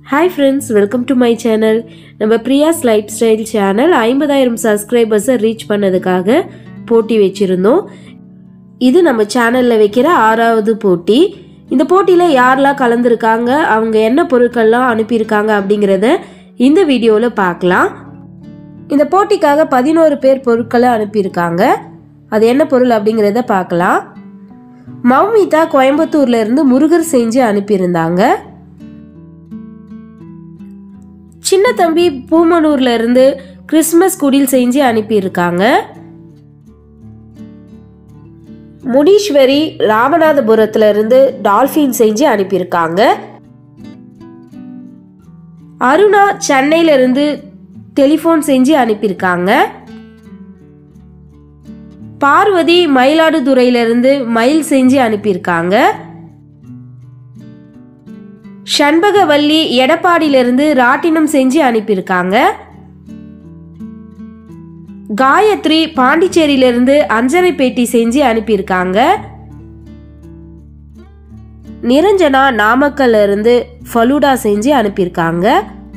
hi friends welcome to my channel நம்ம Priya's life style channel ஐம்பதாயிரம் சப்ஸ்கிரைபர்ஸை reach பண்ணதுக்காக போட்டி வச்சுருந்தோம் இது நம்ம சேனலில் வைக்கிற ஆறாவது போட்டி இந்த போட்டியில் யாரெல்லாம் கலந்துருக்காங்க அவங்க என்ன பொருட்கள்லாம் அனுப்பியிருக்காங்க அப்படிங்கிறத இந்த வீடியோவில் பார்க்கலாம் இந்த போட்டிக்காக பதினோரு பேர் பொருட்களை அனுப்பியிருக்காங்க அது என்ன பொருள் அப்படிங்கிறத பார்க்கலாம் மௌமிதா கோயம்புத்தூர்ல இருந்து முருகர் செஞ்சு அனுப்பியிருந்தாங்க சின்ன தம்பி பூமனூர்ல இருந்து கிறிஸ்மஸ் குடில் செஞ்சு அனுப்பியிருக்காங்க முனீஸ்வரி ராமநாதபுரத்துல இருந்து டால்ஃபின் செஞ்சு அனுப்பியிருக்காங்க அருணா சென்னையில இருந்து டெலிஃபோன் செஞ்சு அனுப்பியிருக்காங்க பார்வதி மயிலாடுதுறையிலிருந்து மயில் செஞ்சு அனுப்பியிருக்காங்க ஷண்பகவல்லி எடப்பாடியிலிருந்து ராட்டினம் செஞ்சு அனுப்பியிருக்காங்க காயத்ரி பாண்டிச்சேரியிலிருந்து அஞ்சரை பேட்டி செஞ்சு அனுப்பியிருக்காங்க நிரஞ்சனா நாமக்கல்ல இருந்து ஃபலூடா செஞ்சு அனுப்பியிருக்காங்க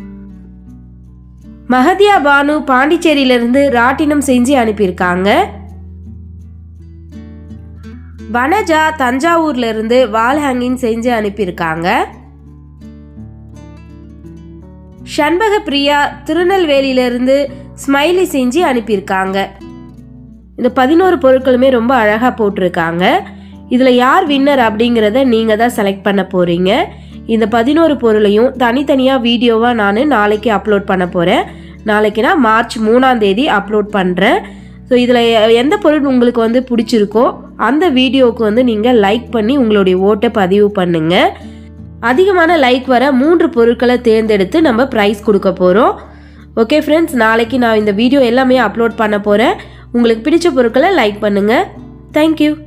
மஹதியா பானு பாண்டிச்சேரியிலிருந்து ராட்டினம் செஞ்சு அனுப்பியிருக்காங்க வனஜா தஞ்சாவூர்ல இருந்து வால் ஹேங்கிங் செஞ்சு அனுப்பியிருக்காங்க ஷண்பக பிரியா திருநெல்வேலியில இருந்து ஸ்மைலி செஞ்சு அனுப்பியிருக்காங்க இந்த பதினோரு பொருட்களுமே ரொம்ப அழகாக போட்டிருக்காங்க இதில் யார் வின்னர் அப்படிங்கிறத நீங்கள் தான் செலக்ட் பண்ண போகிறீங்க இந்த பதினோரு பொருளையும் தனித்தனியாக வீடியோவாக நான் நாளைக்கு அப்லோட் பண்ண போகிறேன் நாளைக்கு நான் மார்ச் மூணாம் தேதி அப்லோட் பண்ணுறேன் ஸோ இதில் எந்த பொருள் உங்களுக்கு வந்து பிடிச்சிருக்கோ அந்த வீடியோவுக்கு வந்து நீங்கள் லைக் பண்ணி உங்களுடைய ஓட்டை பதிவு பண்ணுங்கள் அதிகமான லைக் வர மூன்று பொருட்களை தேர்ந்தெடுத்து நம்ம ப்ரைஸ் கொடுக்க போகிறோம் ஓகே ஃப்ரெண்ட்ஸ் நாளைக்கு நான் இந்த வீடியோ எல்லாமே அப்லோட் பண்ண போகிறேன் உங்களுக்கு பிடிச்ச பொருட்களை லைக் பண்ணுங்கள் தேங்க்யூ